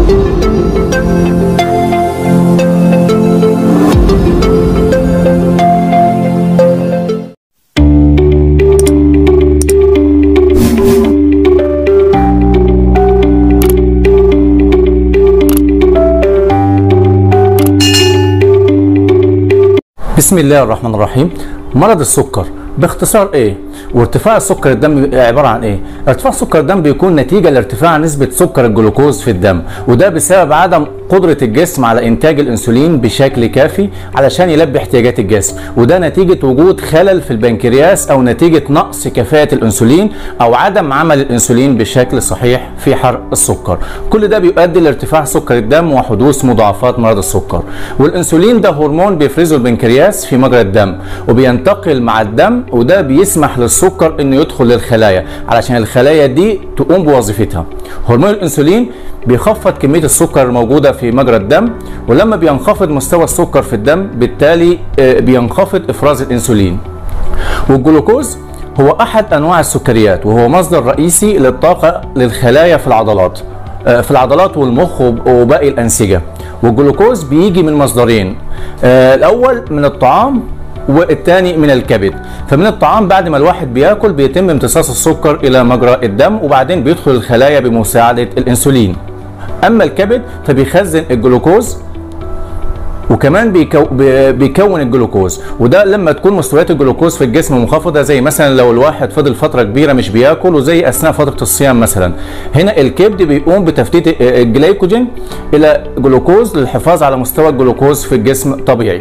بسم الله الرحمن الرحيم مرض السكر باختصار ايه وارتفاع السكر الدم عباره عن ايه ارتفاع سكر الدم بيكون نتيجه لارتفاع نسبه سكر الجلوكوز في الدم وده بسبب عدم قدره الجسم على انتاج الانسولين بشكل كافي علشان يلبي احتياجات الجسم وده نتيجه وجود خلل في البنكرياس او نتيجه نقص كفاءه الانسولين او عدم عمل الانسولين بشكل صحيح في حرق السكر كل ده بيؤدي لارتفاع سكر الدم وحدوث مضاعفات مرض السكر والانسولين ده هرمون بيفرزه البنكرياس في مجرى الدم وبينتقل مع الدم وده بيسمح للسكر انه يدخل للخلايا علشان الخلايا دي تقوم بوظيفتها هرمون الانسولين بيخفض كميه السكر الموجوده في مجرى الدم ولما بينخفض مستوى السكر في الدم بالتالي آه، بينخفض افراز الانسولين والجلوكوز هو احد انواع السكريات وهو مصدر رئيسي للطاقه للخلايا في العضلات آه، في العضلات والمخ وب- وباقي الانسجه والجلوكوز بيجي من مصدرين آه، الاول من الطعام والتاني من الكبد فمن الطعام بعد ما الواحد بياكل بيتم امتصاص السكر الى مجرى الدم وبعدين بيدخل الخلايا بمساعده الانسولين اما الكبد فبيخزن الجلوكوز وكمان بيكو بي- بيكون الجلوكوز وده لما تكون مستويات الجلوكوز في الجسم منخفضه زي مثلا لو الواحد فضل فتره كبيره مش بياكل وزي اثناء فتره الصيام مثلا هنا الكبد بيقوم بتفتيت الجليكوجين الى جلوكوز للحفاظ على مستوى الجلوكوز في الجسم طبيعي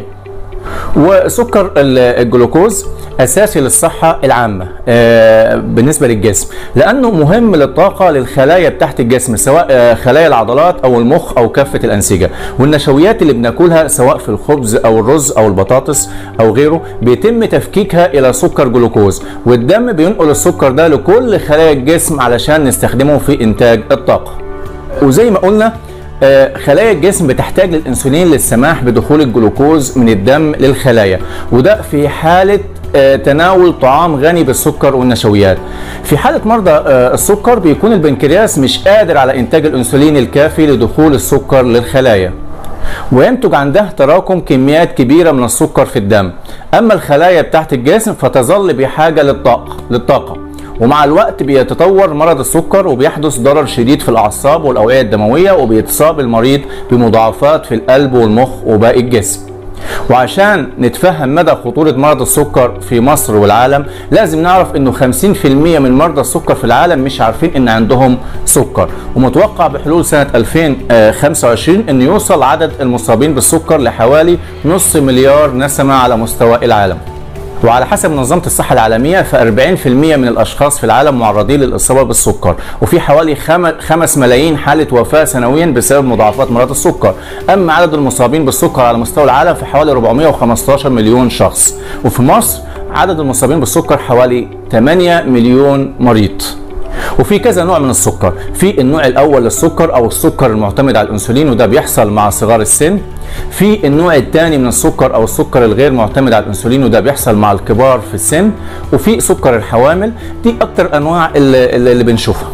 وسكر ال- الجلوكوز اساسي للصحه العامه آه، بالنسبه للجسم لانه مهم للطاقه للخلايا بتاعت الجسم سواء آه، خلايا العضلات او المخ او كافه الانسجه والنشويات اللي بناكلها سواء في الخبز او الرز او البطاطس او غيره بيتم تفكيكها الى سكر جلوكوز والدم بينقل السكر ده لكل خلايا الجسم علشان نستخدمه في انتاج الطاقه وزي ما قلنا آه، خلايا الجسم بتحتاج للانسولين للسماح بدخول الجلوكوز من الدم للخلايا وده في حاله آه، تناول طعام غني بالسكر والنشويات في حالة مرضى آه، السكر بيكون البنكرياس مش قادر على إنتاج الأنسولين الكافي لدخول السكر للخلايا وينتج عن ده تراكم كميات كبيرة من السكر في الدم أما الخلايا بتاعت الجسم فتظل بحاجة للطاقة للطاقة ومع الوقت بيتطور مرض السكر وبيحدث ضرر شديد في الأعصاب والأوعية الدموية وبيتصاب المريض بمضاعفات في القلب والمخ وباقي الجسم وعشان نتفهم مدى خطورة مرض السكر في مصر والعالم لازم نعرف انه 50% من مرضى السكر في العالم مش عارفين ان عندهم سكر ومتوقع بحلول سنة 2025 ان يوصل عدد المصابين بالسكر لحوالي نص مليار نسمة على مستوى العالم وعلى حسب منظمة الصحة العالمية ف 40% من الأشخاص في العالم معرضين للإصابة بالسكر وفي حوالي 5 ملايين حالة وفاة سنويا بسبب مضاعفات مرض السكر أما عدد المصابين بالسكر على مستوى العالم فحوالي 415 مليون شخص وفي مصر عدد المصابين بالسكر حوالي 8 مليون مريض وفي كذا نوع من السكر في النوع الاول للسكر او السكر المعتمد على الانسولين وده بيحصل مع صغار السن في النوع الثاني من السكر او السكر الغير معتمد على الانسولين وده بيحصل مع الكبار في السن وفي سكر الحوامل دي اكتر انواع اللي, اللي بنشوفها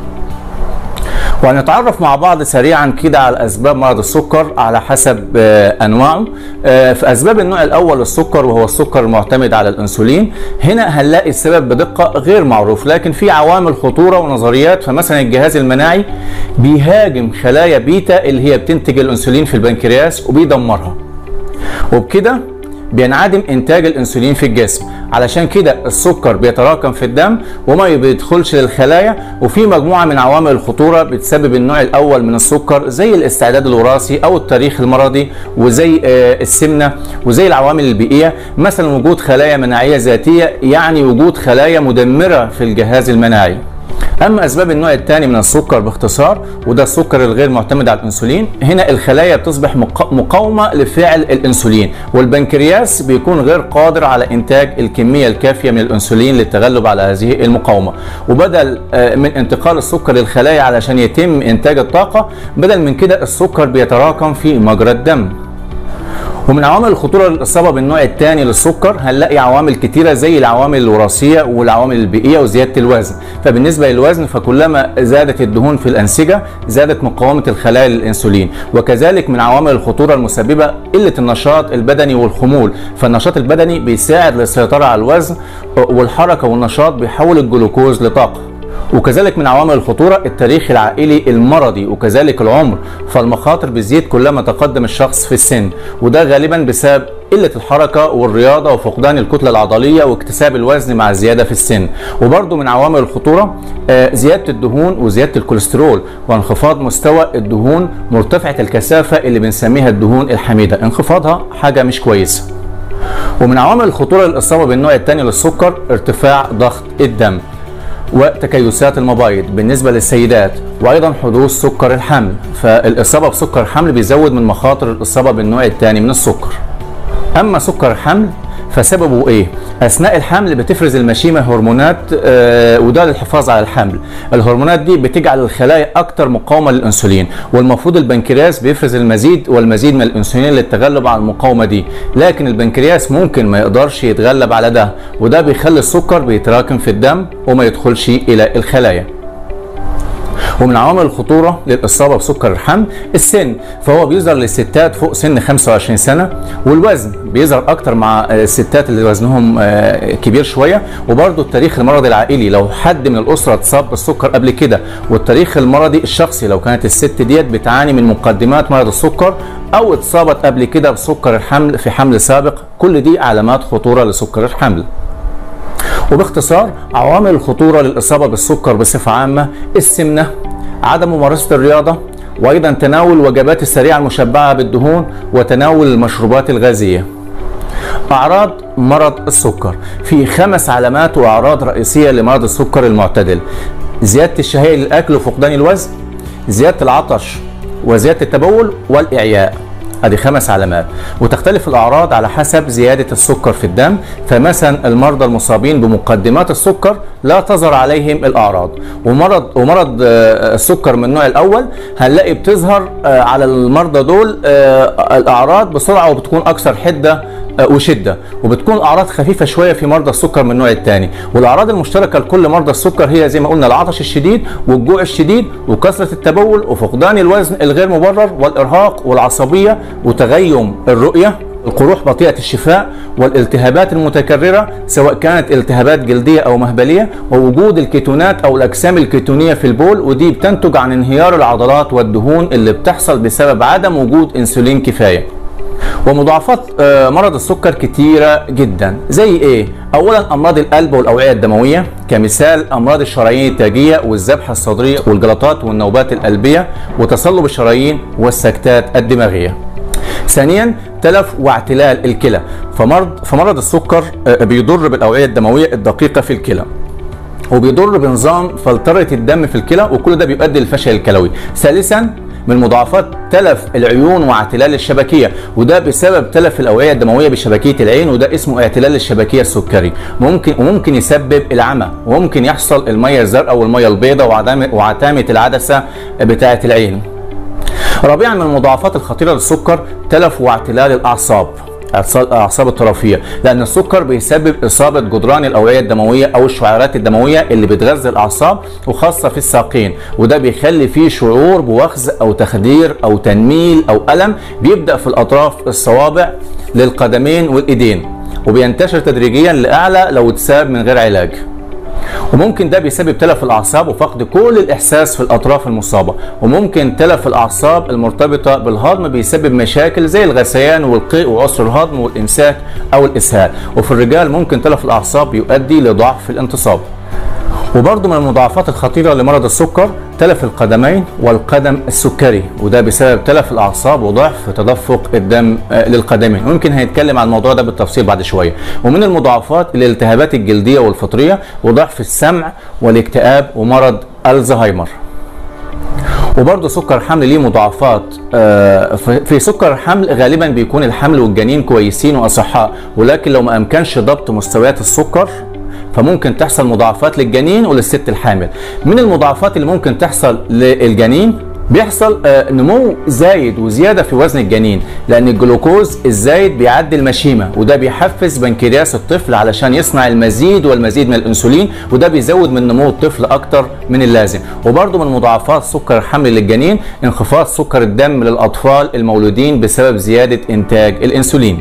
وهنتعرف مع بعض سريعا كده على اسباب مرض السكر على حسب آه، انواعه آه، في اسباب النوع الاول للسكر وهو السكر المعتمد على الانسولين هنا هنلاقي السبب بدقه غير معروف لكن في عوامل خطوره ونظريات فمثلا الجهاز المناعي بيهاجم خلايا بيتا اللي هي بتنتج الانسولين في البنكرياس وبيدمرها وبكده بينعدم انتاج الانسولين في الجسم علشان كده السكر بيتراكم في الدم وما بيدخلش للخلايا وفي مجموعه من عوامل الخطوره بتسبب النوع الاول من السكر زي الاستعداد الوراثي او التاريخ المرضي وزي آه، السمنه وزي العوامل البيئيه مثلا وجود خلايا مناعيه ذاتيه يعني وجود خلايا مدمره في الجهاز المناعي اما اسباب النوع الثاني من السكر باختصار وده السكر الغير معتمد على الانسولين هنا الخلايا بتصبح مق- مقاومه لفعل الانسولين والبنكرياس بيكون غير قادر على انتاج الكميه الكافيه من الانسولين للتغلب على هذه المقاومه وبدل آه، من انتقال السكر للخلايا علشان يتم انتاج الطاقه بدل من كده السكر بيتراكم في مجرى الدم ومن عوامل الخطوره للاصابه بالنوع الثاني للسكر هنلاقي عوامل كتيره زي العوامل الوراثيه والعوامل البيئيه وزياده الوزن فبالنسبه للوزن فكلما زادت الدهون في الانسجه زادت مقاومه الخلايا للانسولين وكذلك من عوامل الخطوره المسببه قله النشاط البدني والخمول فالنشاط البدني بيساعد للسيطره على الوزن والحركه والنشاط بيحول الجلوكوز لطاقه وكذلك من عوامل الخطورة التاريخ العائلي المرضي وكذلك العمر فالمخاطر بتزيد كلما تقدم الشخص في السن وده غالبا بسبب قلة الحركة والرياضة وفقدان الكتلة العضلية واكتساب الوزن مع الزيادة في السن وبرضه من عوامل الخطورة زيادة الدهون وزيادة الكوليسترول وانخفاض مستوى الدهون مرتفعة الكثافة اللي بنسميها الدهون الحميدة انخفاضها حاجة مش كويسة ومن عوامل الخطورة للإصابة بالنوع الثاني للسكر ارتفاع ضغط الدم وتكيسات المبايض بالنسبة للسيدات وأيضا حدوث سكر الحمل فالإصابة بسكر الحمل بيزود من مخاطر الإصابة بالنوع الثاني من السكر أما سكر الحمل فسببه ايه؟ اثناء الحمل بتفرز المشيمه هرمونات آه وده للحفاظ على الحمل. الهرمونات دي بتجعل الخلايا اكثر مقاومه للانسولين والمفروض البنكرياس بيفرز المزيد والمزيد من الانسولين للتغلب على المقاومه دي، لكن البنكرياس ممكن ما يقدرش يتغلب على ده وده بيخلي السكر بيتراكم في الدم وما يدخلش الى الخلايا. ومن عوامل الخطوره للاصابه بسكر الحمل السن فهو بيظهر للستات فوق سن 25 سنه والوزن بيظهر اكتر مع الستات اللي وزنهم كبير شويه وبرده التاريخ المرضي العائلي لو حد من الاسره اتصاب بالسكر قبل كده والتاريخ المرضي الشخصي لو كانت الست ديت بتعاني من مقدمات مرض السكر او اتصابت قبل كده بسكر الحمل في حمل سابق كل دي علامات خطوره لسكر الحمل وباختصار عوامل الخطوره للاصابه بالسكر بصفه عامه السمنه عدم ممارسه الرياضه وايضا تناول الوجبات السريعه المشبعه بالدهون وتناول المشروبات الغازيه اعراض مرض السكر في خمس علامات واعراض رئيسيه لمرض السكر المعتدل زياده الشهيه للاكل وفقدان الوزن زياده العطش وزياده التبول والاعياء ادي خمس علامات وتختلف الاعراض على حسب زياده السكر في الدم فمثلا المرضى المصابين بمقدمات السكر لا تظهر عليهم الاعراض ومرض ومرض السكر من النوع الاول هنلاقي بتظهر على المرضى دول الاعراض بسرعه وبتكون اكثر حده وشده وبتكون اعراض خفيفه شويه في مرضى السكر من النوع الثاني والاعراض المشتركه لكل مرضى السكر هي زي ما قلنا العطش الشديد والجوع الشديد وكثره التبول وفقدان الوزن الغير مبرر والارهاق والعصبيه وتغيم الرؤيه القروح بطيئة الشفاء والالتهابات المتكررة سواء كانت التهابات جلدية أو مهبلية ووجود الكيتونات أو الأجسام الكيتونية في البول ودي بتنتج عن انهيار العضلات والدهون اللي بتحصل بسبب عدم وجود انسولين كفاية ومضاعفات مرض السكر كتيرة جدا زي ايه؟ اولا امراض القلب والاوعية الدموية كمثال امراض الشرايين التاجية والذبحة الصدرية والجلطات والنوبات القلبية وتصلب الشرايين والسكتات الدماغية ثانيا تلف واعتلال الكلى فمرض فمرض السكر بيضر بالاوعيه الدمويه الدقيقه في الكلى وبيضر بنظام فلتره الدم في الكلى وكل ده بيؤدي للفشل الكلوي ثالثا من مضاعفات تلف العيون واعتلال الشبكيه وده بسبب تلف الاوعيه الدمويه بشبكيه العين وده اسمه اعتلال الشبكيه السكري ممكن وممكن يسبب العمى وممكن يحصل الميه الزرقاء والميه البيضاء وعتامه العدسه بتاعه العين رابعا من المضاعفات الخطيره للسكر تلف واعتلال الاعصاب الاعصاب الطرفيه لان السكر بيسبب اصابه جدران الاوعيه الدمويه او الشعيرات الدمويه اللي بتغذي الاعصاب وخاصه في الساقين وده بيخلي فيه شعور بوخز او تخدير او تنميل او الم بيبدا في الاطراف الصوابع للقدمين والايدين وبينتشر تدريجيا لاعلى لو اتساب من غير علاج وممكن ده بيسبب تلف الاعصاب وفقد كل الاحساس في الاطراف المصابه وممكن تلف الاعصاب المرتبطه بالهضم بيسبب مشاكل زي الغثيان والقيء وعسر الهضم والامساك او الاسهال وفي الرجال ممكن تلف الاعصاب يؤدي لضعف الانتصاب وبرضه من المضاعفات الخطيرة لمرض السكر تلف القدمين والقدم السكري وده بسبب تلف الأعصاب وضعف تدفق الدم للقدمين ويمكن هنتكلم عن الموضوع ده بالتفصيل بعد شوية ومن المضاعفات الالتهابات الجلدية والفطرية وضعف السمع والاكتئاب ومرض الزهايمر وبرضه سكر الحمل ليه مضاعفات في سكر الحمل غالبا بيكون الحمل والجنين كويسين واصحاء ولكن لو ما امكنش ضبط مستويات السكر فممكن تحصل مضاعفات للجنين وللست الحامل من المضاعفات اللي ممكن تحصل للجنين بيحصل آه، نمو زايد وزياده في وزن الجنين لان الجلوكوز الزايد بيعدي المشيمه وده بيحفز بنكرياس الطفل علشان يصنع المزيد والمزيد من الانسولين وده بيزود من نمو الطفل اكتر من اللازم وبرده من مضاعفات سكر الحمل للجنين انخفاض سكر الدم للاطفال المولودين بسبب زياده انتاج الانسولين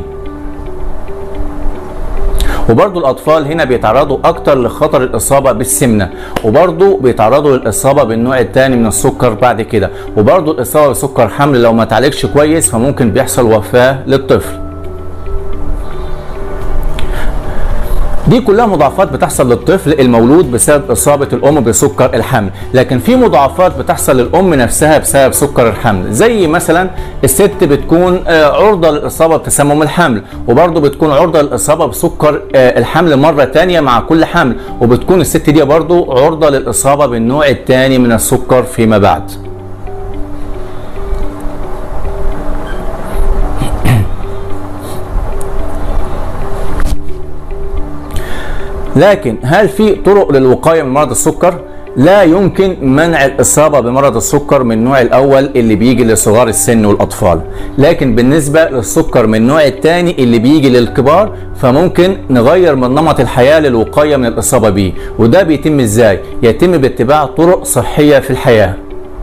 وبرضو الأطفال هنا بيتعرضوا أكتر لخطر الإصابة بالسمنة وبرضو بيتعرضوا للإصابة بالنوع الثاني من السكر بعد كده وبرضو الإصابة بسكر حمل لو ما تعالجش كويس فممكن بيحصل وفاة للطفل دي كلها مضاعفات بتحصل للطفل المولود بسبب اصابه الام بسكر الحمل لكن في مضاعفات بتحصل للام نفسها بسبب سكر الحمل زي مثلا الست بتكون آه، عرضه للاصابه بتسمم الحمل وبرضه بتكون عرضه للاصابه بسكر آه، الحمل مره تانية مع كل حمل وبتكون الست دي برضه عرضه للاصابه بالنوع الثاني من السكر فيما بعد لكن هل في طرق للوقايه من مرض السكر؟ لا يمكن منع الإصابة بمرض السكر من النوع الأول اللي بيجي لصغار السن والأطفال لكن بالنسبة للسكر من النوع الثاني اللي بيجي للكبار فممكن نغير من نمط الحياة للوقاية من الإصابة بيه وده بيتم إزاي؟ يتم باتباع طرق صحية في الحياة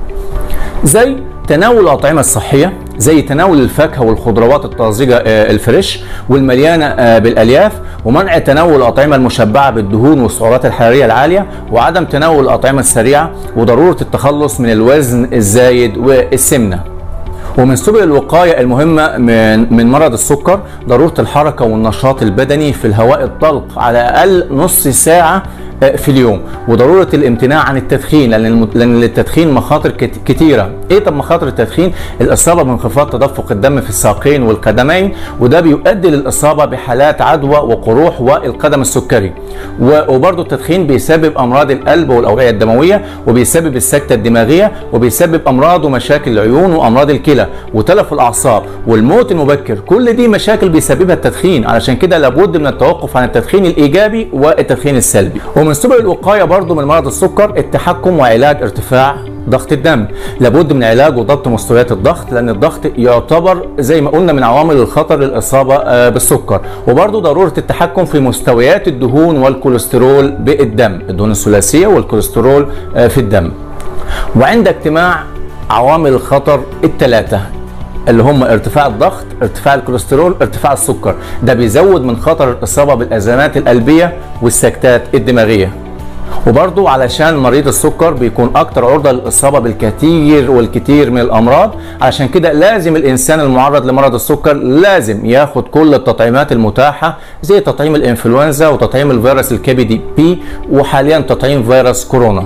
زي تناول الأطعمة الصحية زي تناول الفاكهة والخضروات الطازجة آه، الفريش والمليانة آه، بالألياف ومنع تناول الأطعمة المشبعة بالدهون والسعرات الحرارية العالية وعدم تناول الأطعمة السريعة وضرورة التخلص من الوزن الزايد والسمنة ومن سبل الوقاية المهمة من من مرض السكر ضرورة الحركة والنشاط البدني في الهواء الطلق على الأقل نص ساعة في اليوم وضروره الامتناع عن التدخين لان الم... لان للتدخين مخاطر كت... كتيره ايه طب مخاطر التدخين الاصابه بانخفاض تدفق الدم في الساقين والقدمين وده بيؤدي للاصابه بحالات عدوى وقروح والقدم السكري و... وبرضه التدخين بيسبب امراض القلب والاوعيه الدمويه وبيسبب السكته الدماغيه وبيسبب امراض ومشاكل العيون وامراض الكلى وتلف الاعصاب والموت المبكر كل دي مشاكل بيسببها التدخين علشان كده لابد من التوقف عن التدخين الايجابي والتدخين السلبي ومن سبل الوقايه برضو من مرض السكر التحكم وعلاج ارتفاع ضغط الدم لابد من علاج وضبط مستويات الضغط لان الضغط يعتبر زي ما قلنا من عوامل الخطر للاصابه آه، بالسكر وبرضو ضروره التحكم في مستويات الدهون والكوليسترول بالدم الدهون الثلاثيه والكوليسترول آه، في الدم وعند اجتماع عوامل الخطر الثلاثه اللي هم ارتفاع الضغط ارتفاع الكوليسترول ارتفاع السكر ده بيزود من خطر الاصابه بالازمات القلبيه والسكتات الدماغيه وبرضو علشان مريض السكر بيكون اكتر عرضة للاصابة بالكثير والكثير من الامراض علشان كده لازم الانسان المعرض لمرض السكر لازم ياخد كل التطعيمات المتاحة زي تطعيم الانفلونزا وتطعيم الفيروس الكبدي بي وحاليا تطعيم فيروس كورونا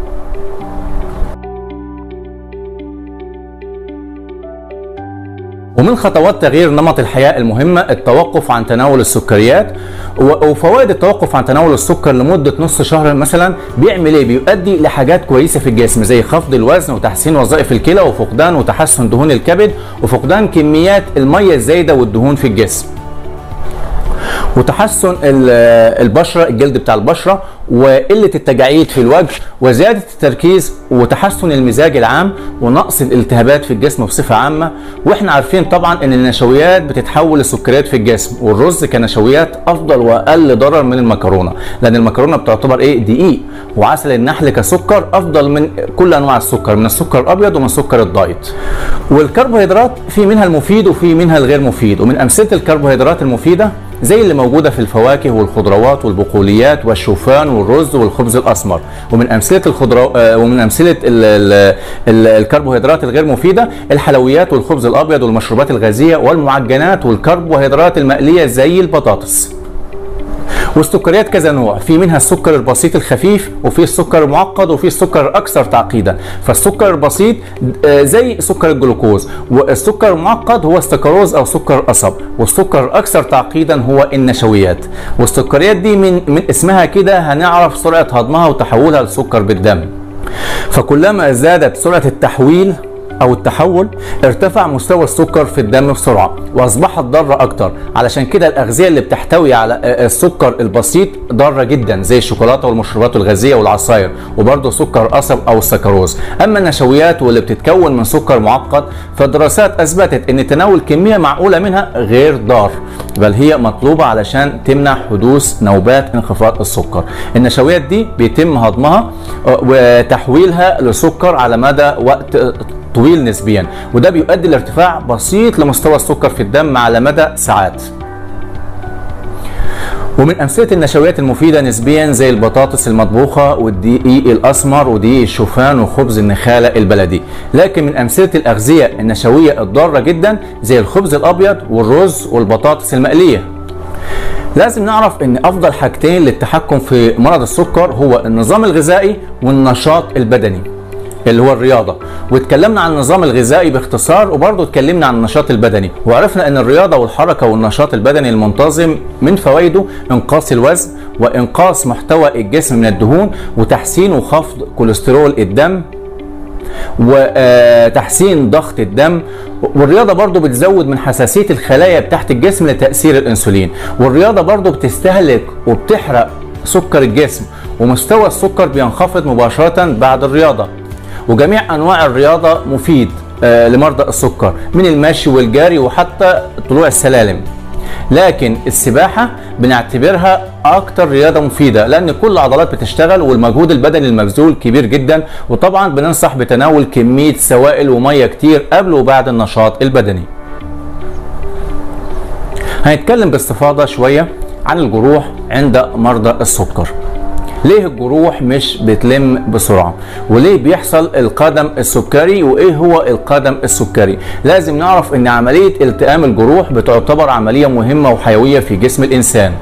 ومن خطوات تغيير نمط الحياة المهمة التوقف عن تناول السكريات وفوائد التوقف عن تناول السكر لمدة نص شهر مثلا بيعمل ايه بيؤدي لحاجات كويسة في الجسم زي خفض الوزن وتحسين وظائف الكلى وفقدان وتحسن دهون الكبد وفقدان كميات المية الزايدة والدهون في الجسم وتحسن البشره الجلد بتاع البشره وقله التجاعيد في الوجه وزياده التركيز وتحسن المزاج العام ونقص الالتهابات في الجسم بصفه عامه واحنا عارفين طبعا ان النشويات بتتحول لسكريات في الجسم والرز كنشويات افضل واقل ضرر من المكرونه لان المكرونه بتعتبر ايه دقيق وعسل النحل كسكر افضل من كل انواع السكر من السكر الابيض ومن سكر الدايت والكربوهيدرات في منها المفيد وفي منها الغير مفيد ومن امثله الكربوهيدرات المفيده زي اللي موجودة في الفواكه والخضروات والبقوليات والشوفان والرز والخبز الأسمر ومن أمثلة الخضرو آه، ومن أمثلة ال ال ال الكربوهيدرات الغير مفيدة الحلويات والخبز الأبيض والمشروبات الغازية والمعجنات والكربوهيدرات المقلية زي البطاطس والسكريات كذا نوع في منها السكر البسيط الخفيف وفي السكر المعقد وفي السكر الاكثر تعقيدا فالسكر البسيط آه، زي سكر الجلوكوز والسكر المعقد هو السكروز او سكر القصب والسكر الاكثر تعقيدا هو النشويات والسكريات دي من من اسمها كده هنعرف سرعه هضمها وتحولها لسكر بالدم فكلما زادت سرعه التحويل او التحول ارتفع مستوى السكر في الدم بسرعه واصبحت ضاره اكتر علشان كده الاغذيه اللي بتحتوي على السكر البسيط ضاره جدا زي الشوكولاته والمشروبات الغازيه والعصاير وبرضه سكر قصب او السكروز اما النشويات واللي بتتكون من سكر معقد فالدراسات اثبتت ان تناول كميه معقوله منها غير ضار بل هي مطلوبه علشان تمنع حدوث نوبات انخفاض السكر النشويات دي بيتم هضمها وتحويلها لسكر على مدى وقت طويل نسبيا وده بيؤدي لارتفاع بسيط لمستوى السكر في الدم على مدى ساعات ومن امثله النشويات المفيده نسبيا زي البطاطس المطبوخه والدقيق الاسمر ودقيق الشوفان وخبز النخاله البلدي لكن من امثله الاغذيه النشويه الضاره جدا زي الخبز الابيض والرز والبطاطس المقليه لازم نعرف ان افضل حاجتين للتحكم في مرض السكر هو النظام الغذائي والنشاط البدني اللي هو الرياضة واتكلمنا عن النظام الغذائي باختصار وبرضه اتكلمنا عن النشاط البدني وعرفنا ان الرياضة والحركة والنشاط البدني المنتظم من فوائده انقاص الوزن وانقاص محتوى الجسم من الدهون وتحسين وخفض كوليسترول الدم وتحسين ضغط الدم والرياضة برضو بتزود من حساسية الخلايا بتاعت الجسم لتأثير الأنسولين والرياضة برضو بتستهلك وبتحرق سكر الجسم ومستوى السكر بينخفض مباشرة بعد الرياضة وجميع انواع الرياضه مفيد آه لمرضى السكر من المشي والجري وحتى طلوع السلالم لكن السباحة بنعتبرها أكتر رياضة مفيدة لأن كل العضلات بتشتغل والمجهود البدني المبذول كبير جدا وطبعا بننصح بتناول كمية سوائل ومية كتير قبل وبعد النشاط البدني هنتكلم باستفاضة شوية عن الجروح عند مرضى السكر ليه الجروح مش بتلم بسرعه وليه بيحصل القدم السكري وايه هو القدم السكري لازم نعرف ان عمليه التئام الجروح بتعتبر عمليه مهمه وحيويه في جسم الانسان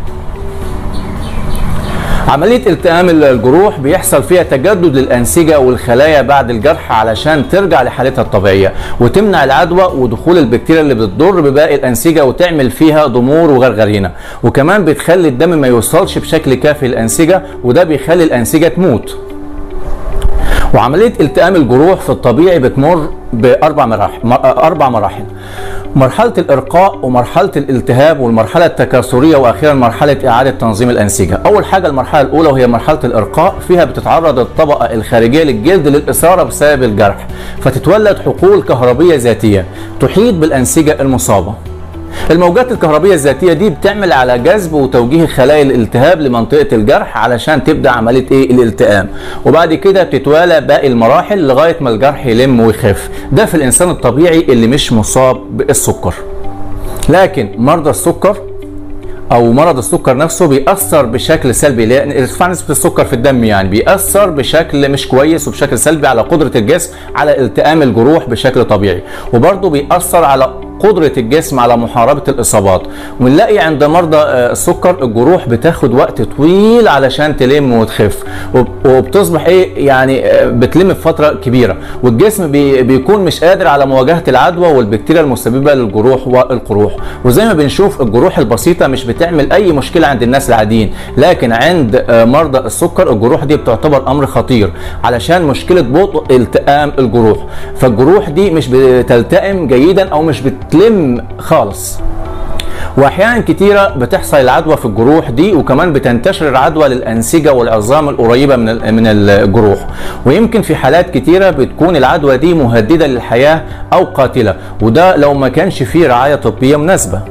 عملية التئام الجروح بيحصل فيها تجدد للأنسجة والخلايا بعد الجرح علشان ترجع لحالتها الطبيعية وتمنع العدوى ودخول البكتيريا اللي بتضر بباقي الأنسجة وتعمل فيها ضمور وغرغرينة وكمان بتخلي الدم ما يوصلش بشكل كافي للأنسجة وده بيخلي الأنسجة تموت وعملية التئام الجروح في الطبيعي بتمر بأربع مراحل أربع مراحل مرحلة الإرقاء ومرحلة الالتهاب والمرحلة التكاثرية وأخيرا مرحلة إعادة تنظيم الأنسجة أول حاجة المرحلة الأولى وهي مرحلة الإرقاء فيها بتتعرض الطبقة الخارجية للجلد للإثارة بسبب الجرح فتتولد حقول كهربية ذاتية تحيط بالأنسجة المصابة الموجات الكهربية الذاتية دي بتعمل على جذب وتوجيه خلايا الالتهاب لمنطقة الجرح علشان تبدأ عملية ايه الالتئام وبعد كده بتتوالى باقي المراحل لغاية ما الجرح يلم ويخف ده في الإنسان الطبيعي اللي مش مصاب بالسكر لكن مرضى السكر او مرض السكر نفسه بيأثر بشكل سلبي لان ارتفاع نسبه السكر في الدم يعني بيأثر بشكل مش كويس وبشكل سلبي على قدره الجسم على التئام الجروح بشكل طبيعي وبرضه بيأثر على قدرة الجسم على محاربة الإصابات ونلاقي عند مرضى السكر الجروح بتاخد وقت طويل علشان تلم وتخف وبتصبح إيه يعني بتلم في فترة كبيرة والجسم بي بيكون مش قادر على مواجهة العدوى والبكتيريا المسببة للجروح والقروح وزي ما بنشوف الجروح البسيطة مش بتعمل أي مشكلة عند الناس العاديين لكن عند مرضى السكر الجروح دي بتعتبر أمر خطير علشان مشكلة بطء التئام الجروح فالجروح دي مش بتلتئم جيدا أو مش بت تلم خالص واحيانا كتيره بتحصل العدوى في الجروح دي وكمان بتنتشر العدوى للانسجه والعظام القريبه من من الجروح ويمكن في حالات كتيره بتكون العدوى دي مهدده للحياه او قاتله وده لو ما كانش فيه رعايه طبيه مناسبه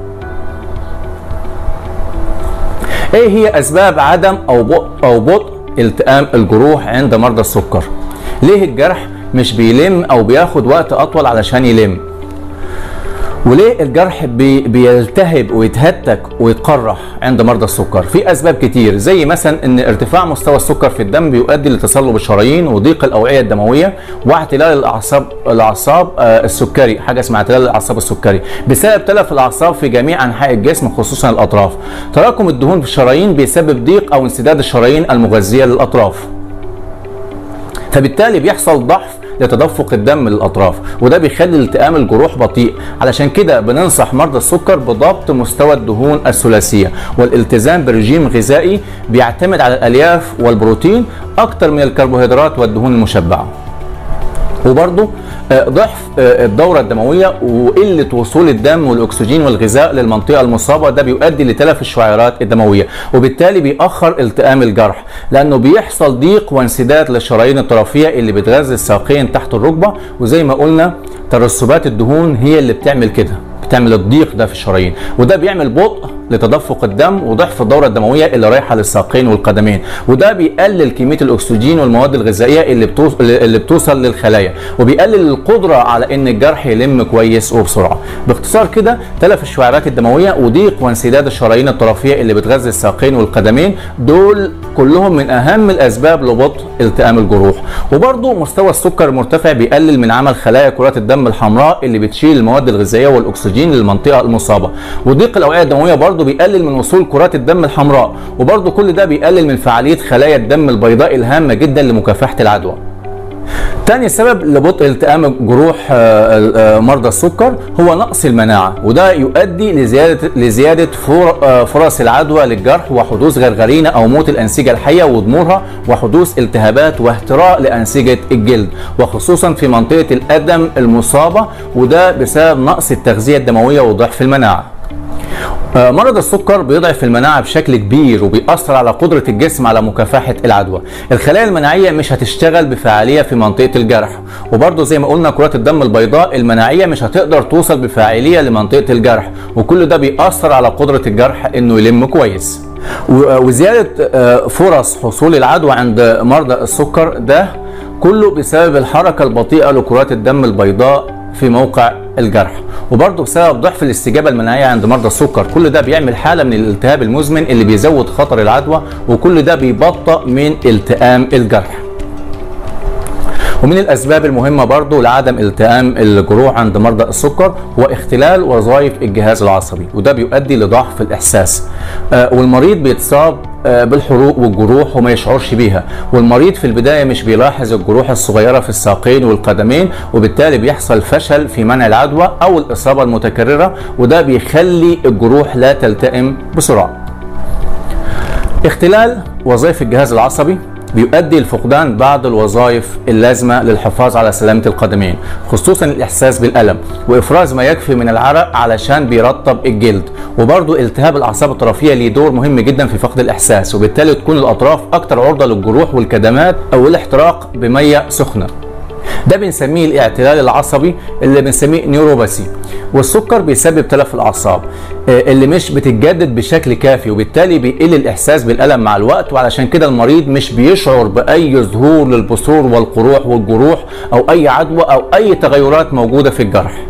ايه هي اسباب عدم او بطء او بطء التئام الجروح عند مرضى السكر ليه الجرح مش بيلم او بياخد وقت اطول علشان يلم وليه الجرح بي بيلتهب ويتهتك ويتقرح عند مرضى السكر في اسباب كتير زي مثلا ان ارتفاع مستوى السكر في الدم بيؤدي لتصلب الشرايين وضيق الاوعيه الدمويه واعتلال الاعصاب الاعصاب آه السكري حاجه اسمها اعتلال الاعصاب السكري بسبب تلف الاعصاب في جميع انحاء الجسم خصوصا الاطراف تراكم الدهون في الشرايين بيسبب ضيق او انسداد الشرايين المغذيه للاطراف فبالتالي بيحصل ضعف لتدفق الدم للاطراف وده بيخلي التئام الجروح بطيء علشان كده بننصح مرضى السكر بضبط مستوى الدهون الثلاثيه والالتزام برجيم غذائي بيعتمد على الالياف والبروتين اكتر من الكربوهيدرات والدهون المشبعه وبرضه ضعف الدورة الدموية وقلة وصول الدم والأكسجين والغذاء للمنطقة المصابة ده بيؤدي لتلف الشعيرات الدموية وبالتالي بيأخر التئام الجرح لأنه بيحصل ضيق وانسداد للشرايين الطرفية اللي بتغذي الساقين تحت الركبة وزي ما قلنا ترسبات الدهون هي اللي بتعمل كده بتعمل الضيق ده في الشرايين وده بيعمل بطء لتدفق الدم وضعف الدوره الدمويه اللي رايحه للساقين والقدمين وده بيقلل كميه الاكسجين والمواد الغذائيه اللي بتوصل اللي بتوصل للخلايا وبيقلل القدره على ان الجرح يلم كويس وبسرعه باختصار كده تلف الشعيرات الدمويه وضيق وانسداد الشرايين الطرفيه اللي بتغذي الساقين والقدمين دول كلهم من اهم الاسباب لبطء التئام الجروح وبرضه مستوى السكر المرتفع بيقلل من عمل خلايا كرات الدم الحمراء اللي بتشيل المواد الغذائيه والاكسجين للمنطقه المصابه وضيق الاوعيه الدمويه برضه بيقلل من وصول كرات الدم الحمراء وبرضه كل ده بيقلل من فعاليه خلايا الدم البيضاء الهامه جدا لمكافحه العدوى تاني سبب لبطء التئام جروح مرضى السكر هو نقص المناعة وده يؤدي لزيادة لزيادة فرص العدوى للجرح وحدوث غرغرينة أو موت الأنسجة الحية وضمورها وحدوث التهابات واهتراء لأنسجة الجلد وخصوصا في منطقة القدم المصابة وده بسبب نقص التغذية الدموية وضعف المناعة مرض السكر بيضعف المناعة بشكل كبير وبيأثر على قدرة الجسم على مكافحة العدوى الخلايا المناعية مش هتشتغل بفاعلية في منطقة الجرح وبرضه زي ما قلنا كرات الدم البيضاء المناعية مش هتقدر توصل بفاعلية لمنطقة الجرح وكل ده بيأثر على قدرة الجرح انه يلم كويس وزيادة فرص حصول العدوى عند مرضى السكر ده كله بسبب الحركة البطيئة لكرات الدم البيضاء في موقع الجرح وبرضه بسبب ضعف الاستجابه المناعيه عند مرضى السكر كل ده بيعمل حاله من الالتهاب المزمن اللي بيزود خطر العدوى وكل ده بيبطئ من التئام الجرح ومن الاسباب المهمه برضه لعدم التئام الجروح عند مرضى السكر هو اختلال وظائف الجهاز العصبي وده بيؤدي لضعف الاحساس آه والمريض بيتصاب آه بالحروق والجروح وما يشعرش بيها والمريض في البدايه مش بيلاحظ الجروح الصغيره في الساقين والقدمين وبالتالي بيحصل فشل في منع العدوى او الاصابه المتكرره وده بيخلي الجروح لا تلتئم بسرعه اختلال وظائف الجهاز العصبي بيؤدي لفقدان بعض الوظائف اللازمه للحفاظ على سلامه القدمين خصوصا الاحساس بالالم وافراز ما يكفي من العرق علشان بيرطب الجلد وبرضه التهاب الاعصاب الطرفيه ليه دور مهم جدا في فقد الاحساس وبالتالي تكون الاطراف اكثر عرضه للجروح والكدمات او الاحتراق بميه سخنه ده بنسميه الاعتلال العصبي اللي بنسميه نيوروباثي والسكر بيسبب تلف الاعصاب اللي مش بتتجدد بشكل كافي وبالتالي بيقل الاحساس بالالم مع الوقت وعلشان كده المريض مش بيشعر باي ظهور للبثور والقروح والجروح او اي عدوى او اي تغيرات موجوده في الجرح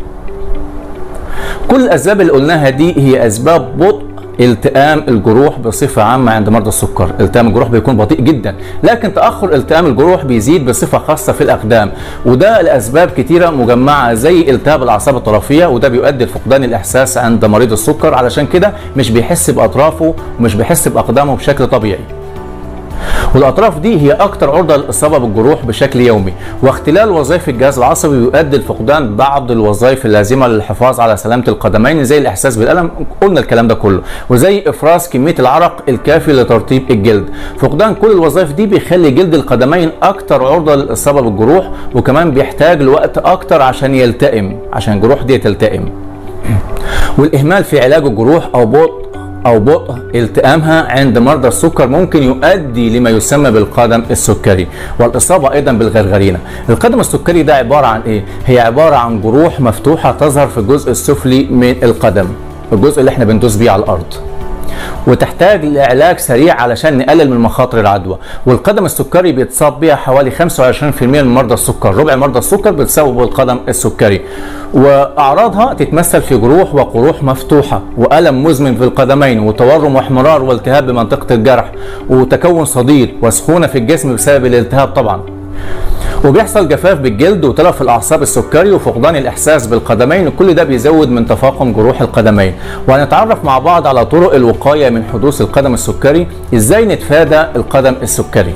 كل الاسباب اللي قلناها دي هي اسباب بطء التئام الجروح بصفة عامة عند مرضى السكر التئام الجروح بيكون بطيء جدا لكن تأخر التئام الجروح بيزيد بصفة خاصة في الأقدام وده لأسباب كتيرة مجمعة زي التهاب الأعصاب الطرفية وده بيؤدي لفقدان الإحساس عند مريض السكر علشان كده مش بيحس بأطرافه ومش بيحس بأقدامه بشكل طبيعي والاطراف دي هي اكتر عرضه للاصابه بالجروح بشكل يومي واختلال وظائف الجهاز العصبي يؤدي لفقدان بعض الوظائف اللازمه للحفاظ على سلامه القدمين زي الاحساس بالالم قلنا الكلام ده كله وزي افراز كميه العرق الكافي لترطيب الجلد فقدان كل الوظائف دي بيخلي جلد القدمين اكتر عرضه للاصابه بالجروح وكمان بيحتاج لوقت اكتر عشان يلتئم عشان الجروح دي تلتئم والاهمال في علاج الجروح او بطء او بطء التئامها عند مرضى السكر ممكن يؤدي لما يسمى بالقدم السكري والاصابه ايضا بالغرغرينه القدم السكري ده عباره عن ايه هي عباره عن جروح مفتوحه تظهر في الجزء السفلي من القدم الجزء اللي احنا بندوس بيه على الارض وتحتاج لعلاج سريع علشان نقلل من مخاطر العدوى والقدم السكري بيتصاب بها حوالي 25% من مرضى السكر ربع مرضى السكر بيتصابوا بالقدم السكري واعراضها تتمثل في جروح وقروح مفتوحه والم مزمن في القدمين وتورم واحمرار والتهاب بمنطقه الجرح وتكون صديد وسخونه في الجسم بسبب الالتهاب طبعا وبيحصل جفاف بالجلد وتلف الاعصاب السكري وفقدان الاحساس بالقدمين كل ده بيزود من تفاقم جروح القدمين وهنتعرف مع بعض على طرق الوقايه من حدوث القدم السكري ازاي نتفادى القدم السكري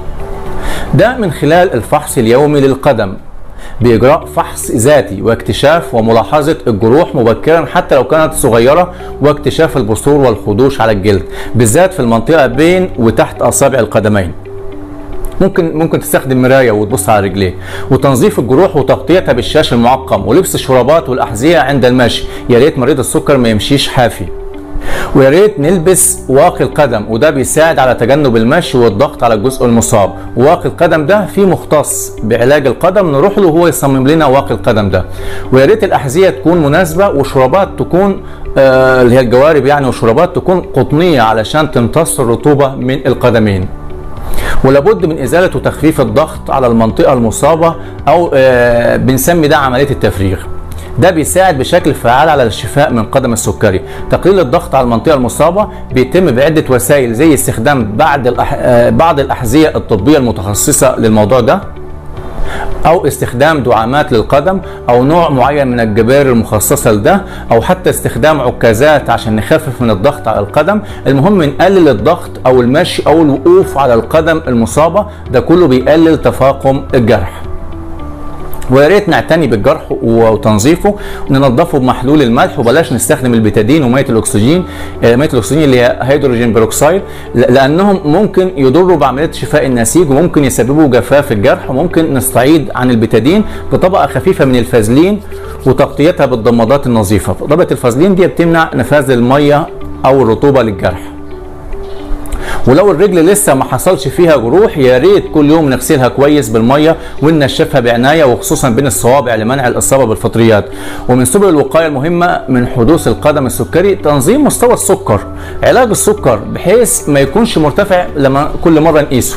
ده من خلال الفحص اليومي للقدم بإجراء فحص ذاتي واكتشاف وملاحظة الجروح مبكرا حتى لو كانت صغيرة واكتشاف البثور والخدوش على الجلد بالذات في المنطقة بين وتحت أصابع القدمين ممكن ممكن تستخدم مرايه وتبص على رجليه وتنظيف الجروح وتغطيتها بالشاش المعقم ولبس الشرابات والاحذيه عند المشي يا ريت مريض السكر ما يمشيش حافي ويا ريت نلبس واقي القدم وده بيساعد على تجنب المشي والضغط على الجزء المصاب واقي القدم ده في مختص بعلاج القدم نروح له هو يصمم لنا واقي القدم ده ويا ريت الاحذيه تكون مناسبه وشرابات تكون آه اللي هي الجوارب يعني وشرابات تكون قطنيه علشان تمتص الرطوبه من القدمين ولابد من ازاله وتخفيف الضغط على المنطقه المصابه او آه بنسمي ده عمليه التفريغ ده بيساعد بشكل فعال على الشفاء من قدم السكري تقليل الضغط على المنطقه المصابه بيتم بعده وسائل زي استخدام بعض الأح... بعض الاحذيه الطبيه المتخصصه للموضوع ده او استخدام دعامات للقدم او نوع معين من الجبار المخصصه لده او حتى استخدام عكازات عشان نخفف من الضغط على القدم المهم نقلل الضغط او المشي او الوقوف على القدم المصابه ده كله بيقلل تفاقم الجرح ويا ريت نعتني بالجرح وتنظيفه وننظفه بمحلول الملح وبلاش نستخدم البتادين وميه الاكسجين ميه الاكسجين اللي هي هيدروجين بيروكسيد لانهم ممكن يضروا بعمليه شفاء النسيج وممكن يسببوا جفاف الجرح وممكن نستعيد عن البتادين بطبقه خفيفه من الفازلين وتغطيتها بالضمادات النظيفه طبقه الفازلين دي بتمنع نفاذ الميه او الرطوبه للجرح ولو الرجل لسه ما حصلش فيها جروح يا ريت كل يوم نغسلها كويس بالميه وننشفها بعنايه وخصوصا بين الصوابع لمنع الاصابه بالفطريات ومن سبل الوقايه المهمه من حدوث القدم السكري تنظيم مستوى السكر علاج السكر بحيث ما يكونش مرتفع لما كل مره نقيسه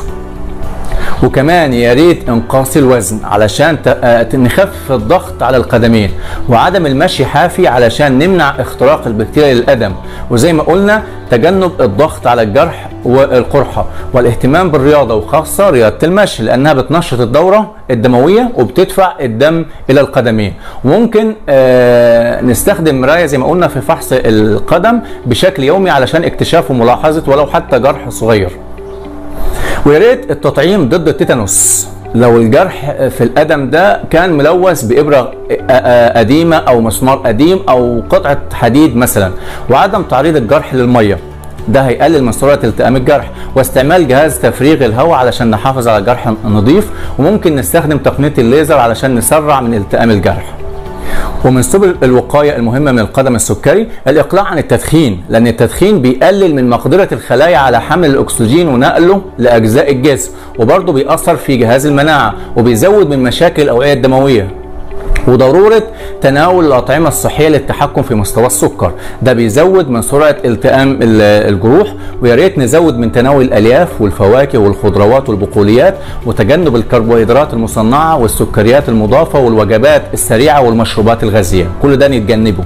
وكمان يا ريت انقاص الوزن علشان نخفف الضغط على القدمين وعدم المشي حافي علشان نمنع اختراق البكتيريا للقدم وزي ما قلنا تجنب الضغط على الجرح والقرحه والاهتمام بالرياضه وخاصه رياضه المشي لانها بتنشط الدوره الدمويه وبتدفع الدم الى القدمين وممكن آه نستخدم مرايه زي ما قلنا في فحص القدم بشكل يومي علشان اكتشاف وملاحظه ولو حتى جرح صغير ويا ريت التطعيم ضد التيتانوس لو الجرح في القدم ده كان ملوث بإبرة قديمة أو مسمار قديم أو قطعة حديد مثلا وعدم تعريض الجرح للمية ده هيقلل من سرعة التئام الجرح واستعمال جهاز تفريغ الهواء علشان نحافظ على الجرح نظيف وممكن نستخدم تقنية الليزر علشان نسرع من التئام الجرح ومن سبل الوقاية المهمة من القدم السكري الإقلاع عن التدخين لأن التدخين بيقلل من مقدرة الخلايا على حمل الأكسجين ونقله لأجزاء الجسم وبرضه بيأثر في جهاز المناعة وبيزود من مشاكل الأوعية الدموية وضرورة تناول الأطعمة الصحية للتحكم في مستوى السكر ده بيزود من سرعة التئام الجروح ويا ريت نزود من تناول الألياف والفواكه والخضروات والبقوليات وتجنب الكربوهيدرات المصنعة والسكريات المضافة والوجبات السريعة والمشروبات الغازية كل ده نتجنبه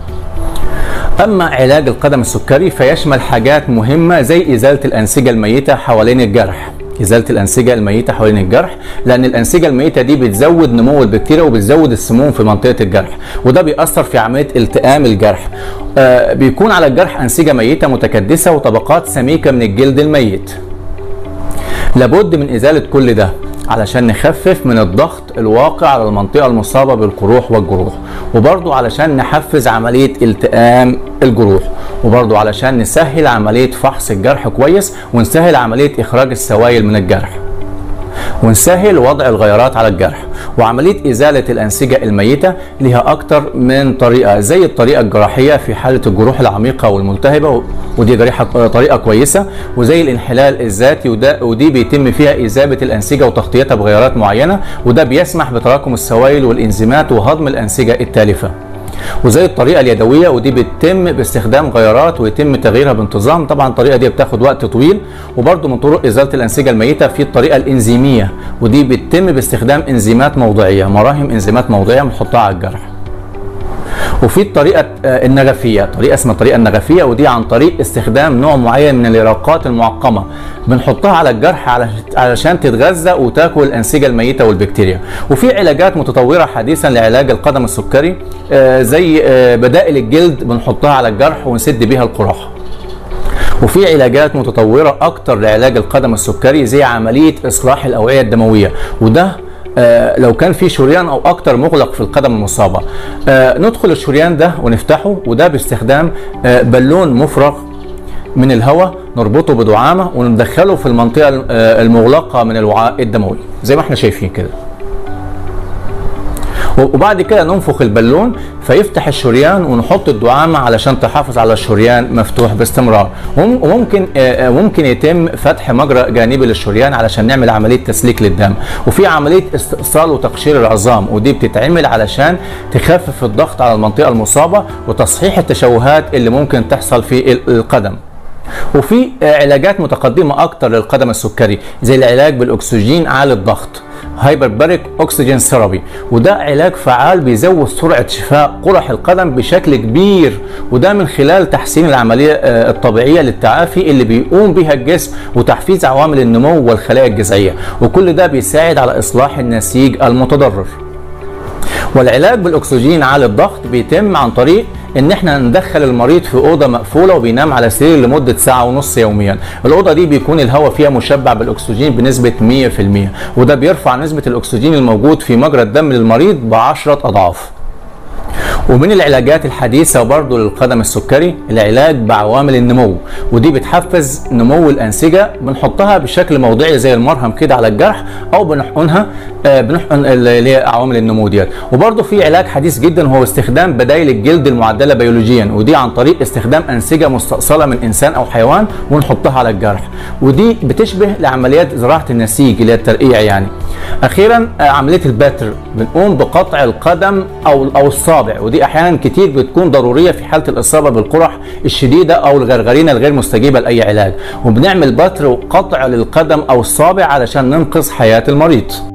أما علاج القدم السكري فيشمل حاجات مهمة زي إزالة الأنسجة الميتة حوالين الجرح ازاله الانسجه الميته حوالين الجرح لان الانسجه الميته دي بتزود نمو البكتيريا وبتزود السموم في منطقه الجرح وده بيأثر في عمليه التئام الجرح آه بيكون على الجرح انسجه ميته متكدسه وطبقات سميكه من الجلد الميت لابد من ازاله كل ده علشان نخفف من الضغط الواقع على المنطقة المصابة بالقروح والجروح وبرضو علشان نحفز عملية التئام الجروح وبرضو علشان نسهل عملية فحص الجرح كويس ونسهل عملية إخراج السوائل من الجرح ونسهل وضع الغيارات على الجرح وعملية إزالة الأنسجة الميتة لها أكتر من طريقة زي الطريقة الجراحية في حالة الجروح العميقة والملتهبة ودي جريحة طريقة كويسة وزي الانحلال الذاتي وده ودي بيتم فيها إذابة الأنسجة وتغطيتها بغيارات معينة وده بيسمح بتراكم السوائل والإنزيمات وهضم الأنسجة التالفة وزي الطريقه اليدويه ودي بتتم باستخدام غيارات ويتم تغييرها بانتظام طبعا الطريقه دي بتاخد وقت طويل وبرده من طرق ازاله الانسجه الميته في الطريقه الانزيميه ودي بتتم باستخدام انزيمات موضعيه مراهم انزيمات موضعيه بنحطها على الجرح وفي الطريقه النغفيه طريقه اسمها الطريقه النغفيه ودي عن طريق استخدام نوع معين من اليرقات المعقمه بنحطها على الجرح علشان تتغذى وتاكل الانسجه الميته والبكتيريا وفي علاجات متطوره حديثا لعلاج القدم السكري زي بدائل الجلد بنحطها على الجرح ونسد بيها القراحه وفي علاجات متطوره اكتر لعلاج القدم السكري زي عمليه اصلاح الاوعيه الدمويه وده آه لو كان في شريان او اكتر مغلق في القدم المصابه آه ندخل الشريان ده ونفتحه وده باستخدام آه بالون مفرغ من الهواء نربطه بدعامه وندخله في المنطقه المغلقه من الوعاء الدموي زي ما احنا شايفين كده وبعد كده ننفخ البالون فيفتح الشريان ونحط الدعامه علشان تحافظ على الشريان مفتوح باستمرار وممكن ممكن يتم فتح مجرى جانبي للشريان علشان نعمل عمليه تسليك للدم وفي عمليه استئصال وتقشير العظام ودي بتتعمل علشان تخفف الضغط على المنطقه المصابه وتصحيح التشوهات اللي ممكن تحصل في القدم وفي علاجات متقدمه اكتر للقدم السكري زي العلاج بالاكسجين عالي الضغط هايبرباريك اوكسجين ثيرابي وده علاج فعال بيزود سرعه شفاء قرح القدم بشكل كبير وده من خلال تحسين العمليه الطبيعيه للتعافي اللي بيقوم بها الجسم وتحفيز عوامل النمو والخلايا الجذعيه وكل ده بيساعد على اصلاح النسيج المتضرر والعلاج بالاكسجين عالي الضغط بيتم عن طريق ان احنا ندخل المريض في اوضه مقفوله وبينام على سرير لمده ساعه ونص يوميا الاوضه دي بيكون الهواء فيها مشبع بالاكسجين بنسبه 100% وده بيرفع نسبه الاكسجين الموجود في مجرى الدم للمريض بعشرة اضعاف ومن العلاجات الحديثة برضه للقدم السكري العلاج بعوامل النمو ودي بتحفز نمو الأنسجة بنحطها بشكل موضعي زي المرهم كده على الجرح أو بنحقنها آه بنحقن اللي هي عوامل النمو ديت وبرضه في علاج حديث جدا هو استخدام بدائل الجلد المعدلة بيولوجيا ودي عن طريق استخدام أنسجة مستأصلة من إنسان أو حيوان ونحطها على الجرح ودي بتشبه لعمليات زراعة النسيج اللي هي الترقيع يعني اخيرا عمليه البتر بنقوم بقطع القدم او او الصابع ودي احيانا كتير بتكون ضروريه في حاله الاصابه بالقرح الشديده او الغرغرينه الغير مستجيبه لاي علاج وبنعمل بتر وقطع للقدم او الصابع علشان ننقذ حياه المريض